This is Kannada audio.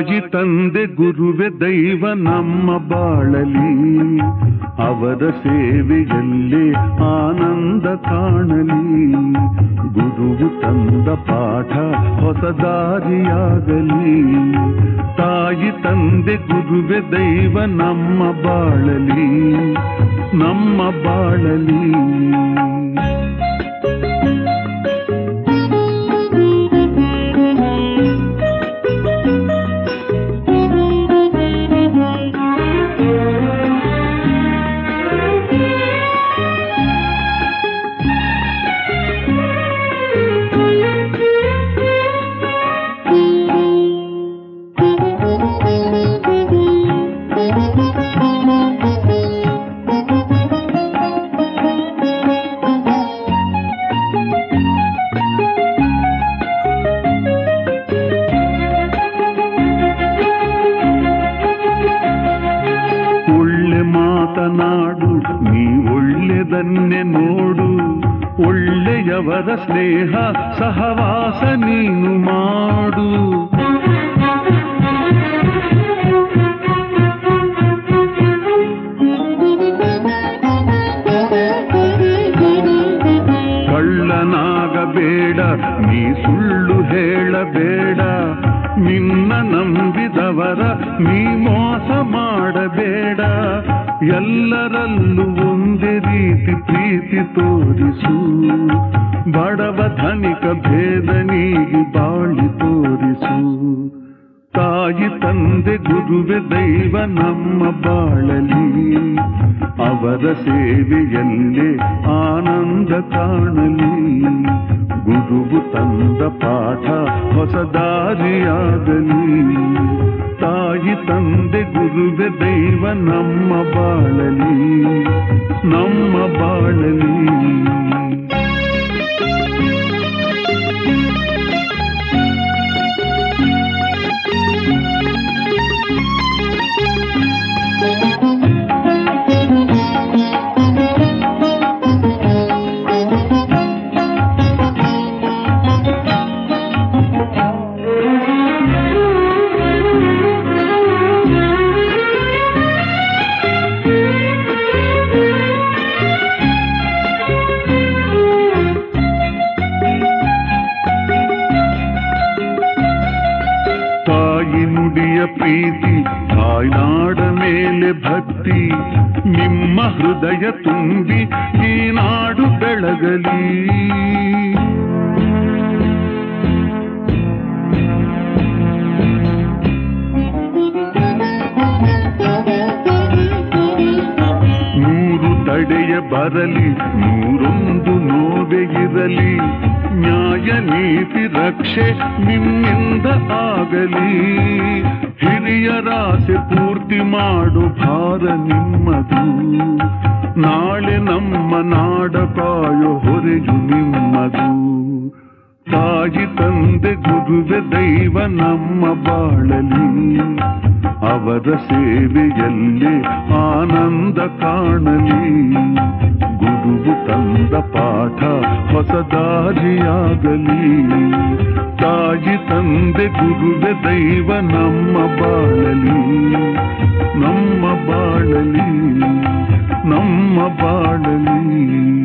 ತಾಯಿ ತಂದೆ ಗುರುವೆ ದೈವ ನಮ್ಮ ಬಾಳಲಿ ಅವರ ಸೇವೆಯಲ್ಲೇ ಆನಂದ ಕಾಣಲಿ ಗುರುವು ತಂದ ಪಾಠ ಹೊಸ ದಾರಿಯಾಗಲಿ ತಾಯಿ ತಂದೆ ಗುರುವೆ ದೈವ ನಮ್ಮ ಬಾಳಲಿ ನಮ್ಮ ಬಾಳಲಿ ಒಳ್ಳೆ ಮಾತನಾಡು ನೀ ಒಳ್ಳೆದನ್ನೇ ನೋಡು ಒಳ್ಳೆಯವರ ಸ್ನೇಹ ಸಹವಾಸ ನೀನು ಮಾಡು ಕಳ್ಳನಾಗಬೇಡ ನೀ ಸುಳ್ಳು ಹೇಳಬೇಡ ನಿನ್ನ ನಂಬಿದವರ ನೀ ಮೋಸ ಮಾಡಬೇಡ ಎಲ್ಲರಲ್ಲೂ ಒಂದೇ ರೀತಿ ಪ್ರೀತಿ ತೋರಿಸು ಬಡವ ಧನಿಕ ಭೇದ ನೀಗಿ ಬಾಳಿ ತೋರಿಸು ತಾಯಿ ತಂದೆ ಗುರುವೆ ದೈವ ನಮ್ಮ ಬಾಳಲಿ ಅವರ ಸೇವೆಯಲ್ಲೇ ಆನಂದ ಕಾಣಲಿ ಗುರುವು ತಂದ ಪಾಠ ಹೊಸ ದಾರಿಯಾಗಲಿ ತಾಯಿ ತಂದೆ ಗುರುವೆ ದೈವ ನಮ್ಮ ಬಾಳಲಿ ನಮ್ಮ ಬಾಳಲಿ ತಾಯಿ ನುಡಿಯ ಪ್ರೀತಿ ತಾಯ್ನಾಡ ಮೇಲೆ ಭಕ್ತಿ ನಿಮ್ಮ ಹೃದಯ ತುಂಬಿ ಈ ನಾಡು ಬೆಳಗಲಿ ನೂರು ತಡೆಯ ಬರಲಿ ನೂರೊಂದು ನೋವೆ ಇರಲಿ ನ್ಯಾಯ ನೀತಿ ರಕ್ಷೆ ನಿಮ್ಮಿಂದ ಆಗಲಿ ಹಿರಿಯರಾಸೆ ಪೂರ್ತಿ ಮಾಡು ಭಾರ ನಿಮ್ಮದು ನಾಳೆ ನಮ್ಮ ನಾಡ ಕಾಯೋ ಹೊರೆಯು ನಿಮ್ಮದು ತಾಯಿ ತಂದೆ ಗುರುವೆ ದೈವ ನಮ್ಮ ಬಾಳಲಿ ಅವರ ಸೇವೆಯಲ್ಲಿ ಆನಂದ ಕಾಣಲಿ ಗುರುವು ತಂದ ಪಾಠ ಹೊಸ ದಾರಿಯಾಗಲಿ ತಾಯಿ ತಂದೆ ಗುರುವೆ ದೈವ ನಮ್ಮ ಬಾಳಲಿ ನಮ್ಮ ಬಾಳಲಿ ನಮ್ಮ ಬಾಳಲಿ